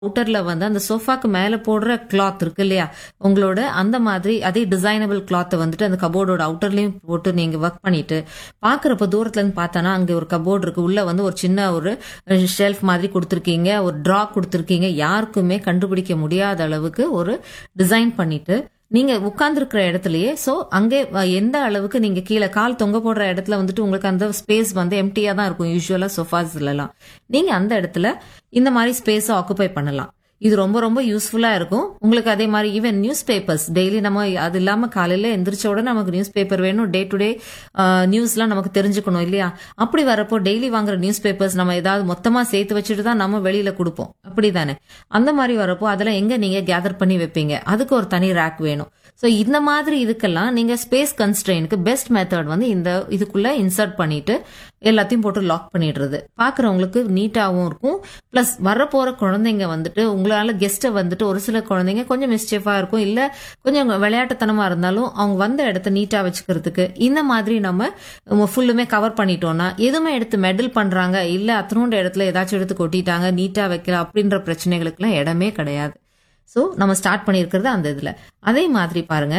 அவுட்டர்ல வந்து அந்த சோஃபாக்கு மேல போடுற கிளாத் இருக்கு இல்லையா உங்களோட அந்த மாதிரி அதே டிசைனபிள் கிளாத்தை வந்துட்டு அந்த கபோர்டோட அவுட்டர்லயும் போட்டு நீங்க ஒர்க் பண்ணிட்டு பாக்குறப்ப தூரத்துல இருந்து பார்த்தானா அங்க ஒரு கபோர்டு இருக்கு உள்ள வந்து ஒரு சின்ன ஒரு ஷெல்ஃப் மாதிரி கொடுத்துருக்கீங்க ஒரு ட்ரா கொடுத்துருக்கீங்க யாருக்குமே கண்டுபிடிக்க முடியாத அளவுக்கு ஒரு டிசைன் பண்ணிட்டு நீங்க உட்கார்ந்துருக்கிற இடத்துலயே சோ அங்கே அஹ், எந்த அளவுக்கு நீங்க கீழே கால் தொங்க போடுற இடத்துல வந்துட்டு உங்களுக்கு அந்த ஸ்பேஸ் வந்து எம்டியா தான் இருக்கும் யூஸ்வலா சோஃபாஸ்ல எல்லாம் நீங்க அந்த இடத்துல இந்த மாதிரி ஸ்பேஸை ஆக்குபை பண்ணலாம் இது ரொம்ப ரொம்ப யூஸ்ஃபுல்லா இருக்கும் உங்களுக்கு அதே மாதிரி ஈவன் நியூஸ் பேப்பர்ஸ் டெய்லி நம்ம அது இல்லாம காலையில எந்திரிச்ச உடனே நமக்கு நியூஸ் பேப்பர் வேணும் டே டு டே நியூஸ்லாம் நமக்கு தெரிஞ்சுக்கணும் இல்லையா அப்படி வரப்போ டெய்லி வாங்குற நியூஸ் பேப்பர்ஸ் நம்ம ஏதாவது மொத்தமா சேர்த்து வச்சுட்டு தான் நம்ம வெளியில கொடுப்போம் அப்படிதானே அந்த மாதிரி வரப்போ அதெல்லாம் எங்க நீங்க கேதர் பண்ணி வைப்பீங்க அதுக்கு ஒரு தனி ரேக் வேணும் ஸோ இந்த மாதிரி இதுக்கெல்லாம் நீங்க ஸ்பேஸ் கன்ஸ்ட்ரெயினுக்கு பெஸ்ட் மெத்தட் வந்து இந்த இதுக்குள்ள இன்சர்ட் பண்ணிட்டு எல்லாத்தையும் போட்டு லாக் பண்ணிடுறது பாக்குறவங்களுக்கு நீட்டாகவும் இருக்கும் பிளஸ் வர போற குழந்தைங்க வந்துட்டு உங்களால கெஸ்ட்டை வந்துட்டு ஒரு சில குழந்தைங்க கொஞ்சம் மிஸ்டேஃபா இருக்கும் இல்ல கொஞ்சம் விளையாட்டுத்தனமா இருந்தாலும் அவங்க வந்த இடத்த நீட்டா வச்சுக்கிறதுக்கு இந்த மாதிரி நம்ம ஃபுல்லுமே கவர் பண்ணிட்டோம்னா எதுவுமே எடுத்து மெடல் பண்றாங்க இல்ல அத்தனோண்ட இடத்துல ஏதாச்சும் எடுத்து கொட்டிட்டாங்க நீட்டா வைக்கல அப்படின்ற பிரச்சனைகளுக்குலாம் இடமே கிடையாது ஸோ நம்ம ஸ்டார்ட் பண்ணியிருக்கிறது அந்த இதில் அதே மாதிரி பாருங்க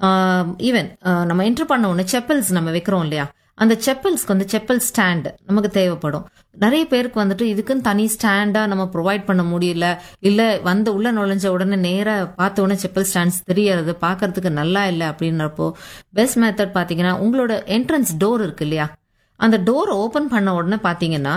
ஈவன் நம்ம என்டர் பண்ண உடனே செப்பல்ஸ் நம்ம வைக்கிறோம் இல்லையா அந்த செப்பல்ஸ்க்கு வந்து செப்பல் ஸ்டாண்ட் நமக்கு தேவைப்படும் நிறைய பேருக்கு வந்துட்டு இதுக்குன்னு தனி ஸ்டாண்டா நம்ம ப்ரொவைட் பண்ண முடியல இல்ல வந்து உள்ள நுழைஞ்ச உடனே நேரா பார்த்த உடனே செப்பல் ஸ்டாண்ட்ஸ் தெரியறது பார்க்கிறதுக்கு நல்லா இல்லை அப்படின்றப்போ பெஸ்ட் மெத்தட் பாத்தீங்கன்னா உங்களோட என்ட்ரன்ஸ் டோர் இருக்கு இல்லையா அந்த டோர் ஓபன் பண்ண உடனே பாத்தீங்கன்னா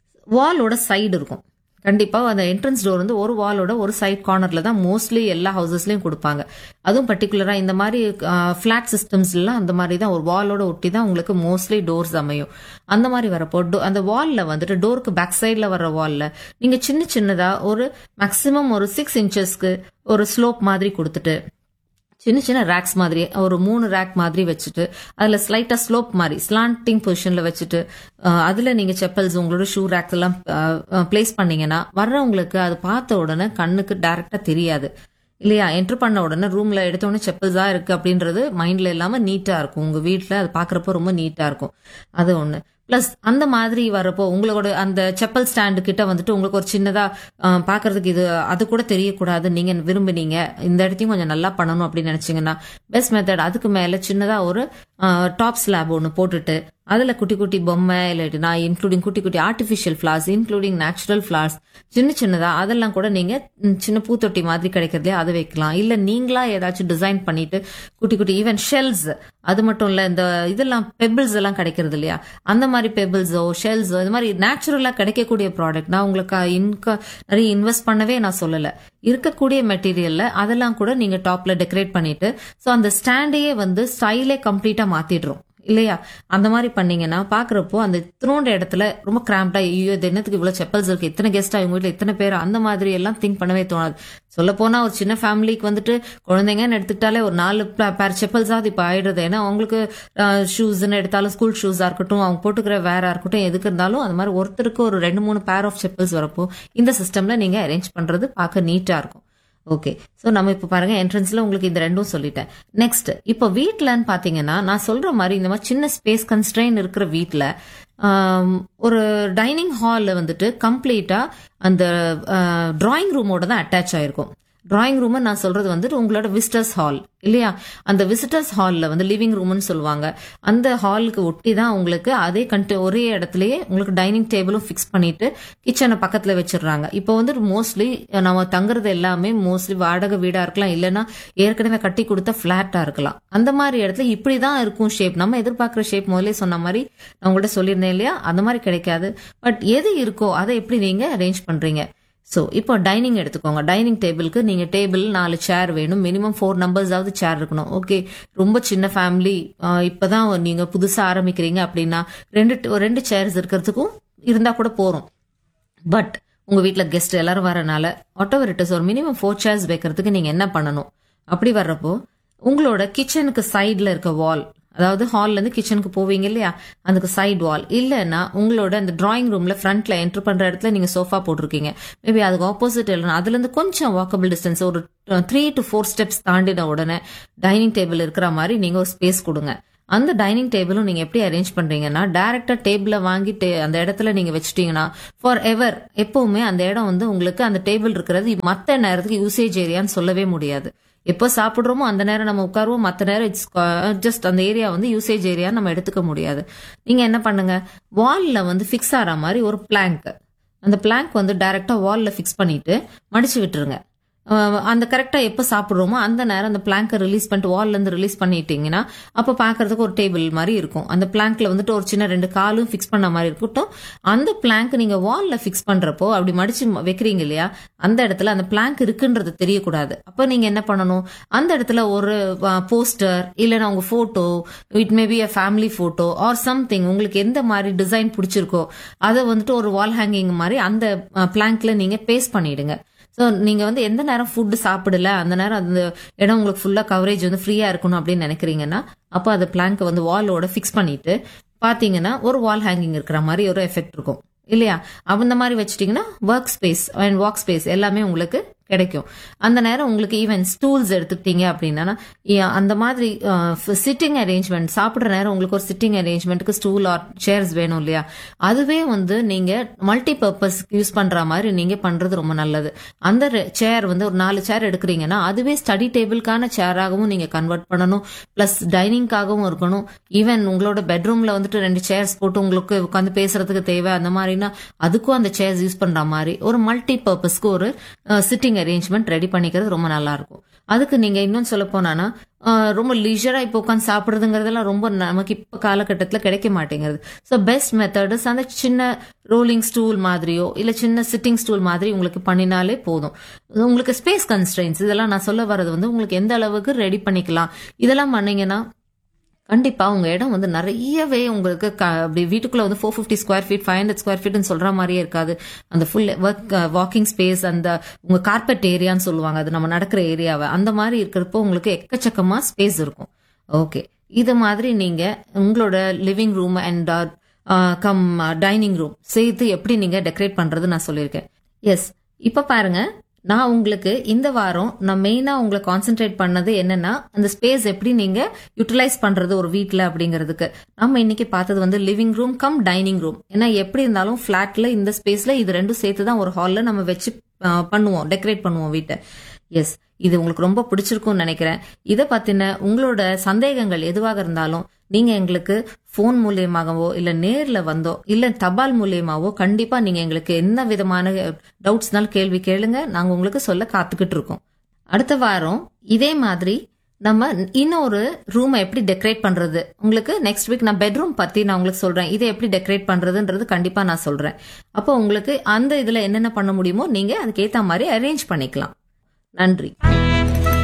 வாலோட சைடு இருக்கும் கண்டிப்பா அந்த என்ட்ரன்ஸ் டோர் வந்து ஒரு வாலோட ஒரு சைட் கார்னர்ல தான் மோஸ்ட்லி எல்லா ஹவுசஸ்லயும் கொடுப்பாங்க அதுவும் பர்டிகுலரா இந்த மாதிரி ஃபிளாட் சிஸ்டம்ஸ் எல்லாம் அந்த மாதிரி தான் ஒரு வாலோட ஒட்டி தான் உங்களுக்கு மோஸ்ட்லி டோர்ஸ் அமையும் அந்த மாதிரி வரப்போ do- அந்த வால்ல வந்துட்டு டோருக்கு பேக் சைட்ல வர்ற வால்ல நீங்க சின்ன சின்னதா ஒரு மேக்சிமம் ஒரு சிக்ஸ் இன்ச்சஸ்க்கு ஒரு ஸ்லோப் மாதிரி கொடுத்துட்டு சின்ன சின்ன ரேக்ஸ் மாதிரி ஒரு மூணு ரேக் மாதிரி வச்சுட்டு அதுல ஸ்லைட்டா ஸ்லோப் மாதிரி ஸ்லாண்டிங் பொசிஷன்ல வச்சுட்டு அஹ், அதுல நீங்க செப்பல்ஸ் உங்களோட ஷூ ரேக்ஸ் எல்லாம் பிளேஸ் பண்ணீங்கன்னா வர்றவங்களுக்கு அது பார்த்த உடனே கண்ணுக்கு டைரக்டா தெரியாது இல்லையா என்டர் பண்ண உடனே ரூம்ல எடுத்த உடனே செப்பல்ஸா இருக்கு அப்படின்றது மைண்ட்ல இல்லாம நீட்டா இருக்கும் உங்க வீட்ல அது பாக்குறப்போ ரொம்ப நீட்டா இருக்கும் அது ஒண்ணு பிளஸ் அந்த மாதிரி வரப்போ உங்களோட அந்த செப்பல் ஸ்டாண்டு கிட்ட வந்துட்டு உங்களுக்கு ஒரு சின்னதா அஹ், பார்க்கிறதுக்கு இது அது கூட தெரியக்கூடாது நீங்க விரும்புனீங்க இந்த இடத்தையும் கொஞ்சம் நல்லா பண்ணணும் அப்படின்னு நினைச்சீங்கன்னா பெஸ்ட் மெத்தட் அதுக்கு மேல சின்னதா ஒரு டாப் ஸ்லாப் ஒன்று போட்டுட்டு அதுல குட்டி குட்டி பொம்மை இல்லாட்டினா இன்க்ளூடிங் குட்டி குட்டி artificial flowers including natural flowers சின்ன சின்னதா அதெல்லாம் கூட நீங்க ம், சின்ன பூத்தொட்டி மாதிரி கிடைக்கிறதே அதை வைக்கலாம் இல்ல நீங்களா ஏதாச்சும் டிசைன் பண்ணிட்டு குட்டி குட்டி ஈவன் ஷெல்ஸ் அது மட்டும் இல்ல இந்த இதெல்லாம் பெபிள்ஸ் எல்லாம் கிடைக்கிறது இல்லையா அந்த மாதிரி பெபிள்ஸோ ஷெல்ஸோ இது மாதிரி நேச்சுரலா கிடைக்கக்கூடிய ப்ராடக்ட் நான் உங்களுக்கு இன்க நிறைய இன்வெஸ்ட் பண்ணவே நான் சொல்லல இருக்கக்கூடிய மெட்டீரியல்ல அதெல்லாம் கூட நீங்க டாப்ல டெக்கரேட் பண்ணிட்டு ஸோ அந்த ஸ்டாண்டையே வந்து ஸ்டைலே கம்ப்ளீட்டா மாத்திடுறோம் இல்லையா அந்த மாதிரி பண்ணீங்கன்னா பாக்குறப்போ அந்த இத்தினோண்ட இடத்துல ரொம்ப கிராம்டா ஐயோ இது என்னத்துக்கு இவ்வளவு செப்பல்ஸ் இருக்கு இத்தனை கெஸ்டா இவங்க வீட்டுல இத்தனை பேர் அந்த மாதிரி எல்லாம் திங்க் பண்ணவே தோணாது சொல்ல போனா ஒரு சின்ன ஃபேமிலிக்கு வந்துட்டு குழந்தைங்கன்னு எடுத்துக்கிட்டாலே ஒரு நாலு பேர் செப்பல்ஸாவது இப்ப ஆயிடுறது ஏன்னா அவங்களுக்கு ஷூஸ்ன்னு எடுத்தாலும் ஸ்கூல் ஷூஸா இருக்கட்டும் அவங்க போட்டுக்கிற வேறா இருக்கட்டும் எதுக்கு இருந்தாலும் அது மாதிரி ஒருத்தருக்கு ஒரு ரெண்டு மூணு பேர் ஆஃப் செப்பல்ஸ் வரப்போ இந்த சிஸ்டம்ல நீங்க அரேஞ்ச் பண்றது பார்க்க நீட்டா இருக்கும் ஓகே சோ நம்ம இப்ப பாருங்க என்ட்ரன்ஸ்ல உங்களுக்கு இந்த ரெண்டும் சொல்லிட்டேன் நெக்ஸ்ட் இப்போ வீட்லன்னு பாத்தீங்கன்னா நான் சொல்ற மாதிரி இந்த மாதிரி சின்ன ஸ்பேஸ் கன்ஸ்ட்ரெயின் இருக்கிற வீட்ல ஆம், ஒரு டைனிங் ஹால்ல வந்துட்டு கம்ப்ளீட்டா அந்த டிராயிங் ரூமோட தான் அட்டாச் ஆயிருக்கும் டிராயிங் ரூம் நான் சொல்றது வந்துட்டு உங்களோட விசிட்டர்ஸ் ஹால் இல்லையா அந்த விசிட்டர்ஸ் ஹால்ல வந்து லிவிங் ரூம்னு சொல்லுவாங்க அந்த ஹாலுக்கு ஒட்டி தான் உங்களுக்கு அதே கண்டு ஒரே இடத்துலயே உங்களுக்கு டைனிங் டேபிளும் ஃபிக்ஸ் பண்ணிட்டு கிச்சனை பக்கத்துல வச்சிடுறாங்க இப்போ வந்து மோஸ்ட்லி நம்ம தங்குறது எல்லாமே மோஸ்ட்லி வாடகை வீடா இருக்கலாம் இல்லைன்னா ஏற்கனவே கட்டி கொடுத்த பிளாட்டா இருக்கலாம் அந்த மாதிரி இடத்துல இப்படிதான் இருக்கும் ஷேப் நம்ம எதிர்பார்க்குற ஷேப் முதல்ல சொன்ன மாதிரி நான் உங்கள்கிட்ட சொல்லியிருந்தேன் இல்லையா அந்த மாதிரி கிடைக்காது பட் எது இருக்கோ அதை எப்படி நீங்க அரேஞ்ச் பண்றீங்க ஸோ இப்போ டைனிங் எடுத்துக்கோங்க டைனிங் டேபிளுக்கு நீங்க டேபிள் நாலு சேர் வேணும் மினிமம் ஃபோர் நம்பர்ஸாவது சேர் இருக்கணும் ஓகே ரொம்ப சின்ன ஃபேமிலி இப்பதான் நீங்க புதுசா ஆரம்பிக்கிறீங்க அப்படின்னா ரெண்டு ரெண்டு சேர்ஸ் இருக்கிறதுக்கும் இருந்தா கூட போறோம் பட் உங்க வீட்ல கெஸ்ட் எல்லாரும் வரனால ஒட்டவர் இட்டஸ் ஒரு மினிமம் ஃபோர் சேர்ஸ் வைக்கிறதுக்கு நீங்க என்ன பண்ணணும் அப்படி வர்றப்போ உங்களோட கிச்சனுக்கு சைடுல இருக்க வால் அதாவது ஹால்ல இருந்து கிச்சனுக்கு போவீங்க இல்லையா அதுக்கு சைடு வால் இல்லைன்னா உங்களோட அந்த டிராயிங் ரூம்ல ஃப்ரண்ட்ல என்டர் பண்ற இடத்துல நீங்க சோஃபா போட்டிருக்கீங்க மேபி அதுக்கு ஆப்போசிட் இல்லைன்னா அதுல இருந்து கொஞ்சம் வாக்கபிள் டிஸ்டன்ஸ் ஒரு த்ரீ டு ஃபோர் ஸ்டெப்ஸ் தாண்டின உடனே டைனிங் டேபிள் இருக்கிற மாதிரி நீங்க ஒரு ஸ்பேஸ் கொடுங்க அந்த டைனிங் டேபிளும் நீங்க எப்படி அரேஞ்ச் பண்றீங்கன்னா டைரக்டா டேபிள வாங்கி ta- அந்த இடத்துல நீங்க வச்சிட்டீங்கன்னா ஃபார் எவர் எப்பவுமே அந்த இடம் வந்து உங்களுக்கு அந்த டேபிள் இருக்கிறது மத்த நேரத்துக்கு யூசேஜ் ஏரியான்னு சொல்லவே முடியாது எப்போ சாப்பிடுறோமோ அந்த நேரம் நம்ம உட்காருவோம் மற்ற நேரம் இட்ஸ் ஜஸ்ட் அந்த ஏரியா வந்து யூசேஜ் ஏரியா நம்ம எடுத்துக்க முடியாது நீங்க என்ன பண்ணுங்க வால்ல வந்து ஃபிக்ஸ் ஆகிற மாதிரி ஒரு பிளாங்க் அந்த பிளாங்க் வந்து டைரக்டா வால்ல ஃபிக்ஸ் பண்ணிட்டு மடிச்சு விட்டுருங்க அஹ் அந்த கரெக்டா எப்போ சாப்பிடுறோமோ அந்த நேரம் அந்த பிளாங்கை ரிலீஸ் பண்ணிட்டு வால்ல இருந்து ரிலீஸ் பண்ணிட்டீங்கன்னா அப்போ பார்க்கறதுக்கு ஒரு டேபிள் மாதிரி இருக்கும் அந்த பிளாங்க்ல வந்துட்டு ஒரு சின்ன ரெண்டு காலும் ஃபிக்ஸ் பண்ண மாதிரி இருக்கட்டும் அந்த பிளாங்க் நீங்க வால்ல ஃபிக்ஸ் பண்றப்போ அப்படி மடிச்சு ம- வைக்கிறீங்க இல்லையா அந்த இடத்துல அந்த பிளாங்க் இருக்குன்றது தெரியக்கூடாது அப்போ நீங்க என்ன பண்ணணும் அந்த இடத்துல ஒரு போஸ்டர் இல்லைன்னா உங்க photo it may be a family photo or something உங்களுக்கு எந்த மாதிரி டிசைன் பிடிச்சிருக்கோ அதை வந்துட்டு ஒரு வால் ஹேங்கிங் மாதிரி அந்த பிளாங்க்ல நீங்க பேஸ்ட் பண்ணிடுங்க ஸோ நீங்க வந்து எந்த நேரம் ஃபுட் சாப்பிடல அந்த நேரம் அந்த இடம் உங்களுக்கு ஃபுல்லா கவரேஜ் வந்து ஃப்ரீயா இருக்கணும் அப்படின்னு நினைக்கிறீங்கன்னா அப்போ அந்த பிளாங்க் வந்து வாலோட ஃபிக்ஸ் பண்ணிட்டு பாத்தீங்கன்னா ஒரு வால் ஹேங்கிங் இருக்கிற மாதிரி ஒரு எஃபெக்ட் இருக்கும் இல்லையா அந்த மாதிரி வச்சிட்டீங்கன்னா work space and walk space எல்லாமே உங்களுக்கு கிடைக்கும் அந்த நேரம் உங்களுக்கு ஈவன் ஸ்டூல்ஸ் எடுத்துக்கிட்டீங்க அப்படின்னா yeah, அந்த மாதிரி சிட்டிங் அரேஞ்ச்மெண்ட் சாப்பிட்ற நேரம் உங்களுக்கு ஒரு சிட்டிங் அரேஞ்ச்மெண்ட்டுக்கு ஸ்டூல் ஆர் சேர்ஸ் வேணும் இல்லையா அதுவே வந்து நீங்க மல்டி பர்பஸ் யூஸ் பண்ற மாதிரி நீங்க பண்றது ரொம்ப நல்லது அந்த சேர் வந்து ஒரு நாலு சேர் எடுக்கிறீங்கன்னா அதுவே ஸ்டடி டேபிளுக்கான சேராகவும் நீங்க கன்வெர்ட் பண்ணணும் பிளஸ் டைனிங்காகவும் இருக்கணும் ஈவன் உங்களோட பெட்ரூம்ல வந்துட்டு ரெண்டு சேர்ஸ் போட்டு உங்களுக்கு உட்காந்து பேசுறதுக்கு தேவை அந்த மாதிரினா அதுக்கும் அந்த சேர்ஸ் யூஸ் பண்ற மாதிரி ஒரு மல்டி பர்பஸ்க்கு ஒரு சிட்டிங் அரேஞ்ச்மெண்ட் ரெடி பண்ணிக்கிறது ரொம்ப நல்லா இருக்கும் அதுக்கு நீங்க இன்னும் சொல்ல போனானா அஹ், ரொம்ப லீஜரா இப்போ உட்காந்து சாப்பிடுறதுங்கிறதெல்லாம் ரொம்ப நமக்கு இப்ப காலகட்டத்துல கிடைக்க மாட்டேங்கிறது ஸோ பெஸ்ட் மெத்தட்ஸ் அந்த சின்ன ரோலிங் ஸ்டூல் மாதிரியோ இல்ல சின்ன சிட்டிங் ஸ்டூல் மாதிரி உங்களுக்கு பண்ணினாலே போதும் உங்களுக்கு ஸ்பேஸ் கன்ஸ்ட்ரெயின்ஸ் இதெல்லாம் நான் சொல்ல வர்றது வந்து உங்களுக்கு எந்த அளவுக்கு ரெடி பண்ணிக்கலாம் இதெல்லாம் பண்ணீங்கன்னா கண்டிப்பா உங்க இடம் வந்து நிறையவே உங்களுக்கு க- அப்படி வீட்டுக்குள்ள வந்து four fifty square feet five hundred square ஃபீட்னு சொல்ற மாதிரியே இருக்காது அந்த ஃபுல் ஒர்க் வாக்கிங் ஸ்பேஸ் அந்த உங்க கார்பெட் ஏரியான்னு சொல்லுவாங்க அது நம்ம நடக்கிற ஏரியாவை அந்த மாதிரி இருக்கிறப்போ உங்களுக்கு எக்கச்சக்கமா ஸ்பேஸ் இருக்கும் ஓகே இது மாதிரி நீங்க உங்களோட living room and cum dining room சேர்த்து எப்படி நீங்க டெக்கரேட் பண்றது நான் சொல்லியிருக்கேன் எஸ் இப்ப பாருங்க நான் உங்களுக்கு இந்த வாரம் நான் மெயினா உங்களை கான்சென்ட்ரேட் பண்ணது என்னன்னா அந்த ஸ்பேஸ் எப்படி நீங்க யூட்டிலைஸ் பண்றது ஒரு வீட்ல அப்படிங்கிறதுக்கு நம்ம இன்னைக்கு பார்த்தது வந்து living room cum dining room ஏன்னா எப்படி இருந்தாலும் ஃபிளாட்ல இந்த ஸ்பேஸ்ல இது ரெண்டும் சேர்த்து தான் ஒரு ஹால்ல நம்ம வச்சு அஹ், பண்ணுவோம் டெக்கரேட் பண்ணுவோம் வீட்டை எஸ் இது உங்களுக்கு ரொம்ப பிடிச்சிருக்கும்னு நினைக்கிறேன் இதை பத்தின உங்களோட சந்தேகங்கள் எதுவாக இருந்தாலும் நீங்க எங்களுக்கு ஃபோன் மூலியமாகவோ இல்ல நேர்ல வந்தோ இல்ல தபால் மூலியமாவோ கண்டிப்பா நீங்க எங்களுக்கு என்ன விதமான டவுட்ஸ்னாலும் கேள்வி கேளுங்க நாங்க உங்களுக்கு சொல்ல காத்துக்கிட்டு இருக்கோம் அடுத்த வாரம் இதே மாதிரி நம்ம இன்னொரு ரூமை எப்படி டெக்கரேட் பண்றது உங்களுக்கு நெக்ஸ்ட் வீக் நான் பெட்ரூம் பத்தி நான் உங்களுக்கு சொல்றேன் இதை எப்படி டெக்கரேட் பண்றதுன்றது கண்டிப்பா நான் சொல்றேன் அப்போ உங்களுக்கு அந்த இதுல என்னென்ன பண்ண முடியுமோ நீங்க அதுக்கு ஏத்த மாதிரி அரேஞ்ச் பண்ணிக்கலாம் நன்றி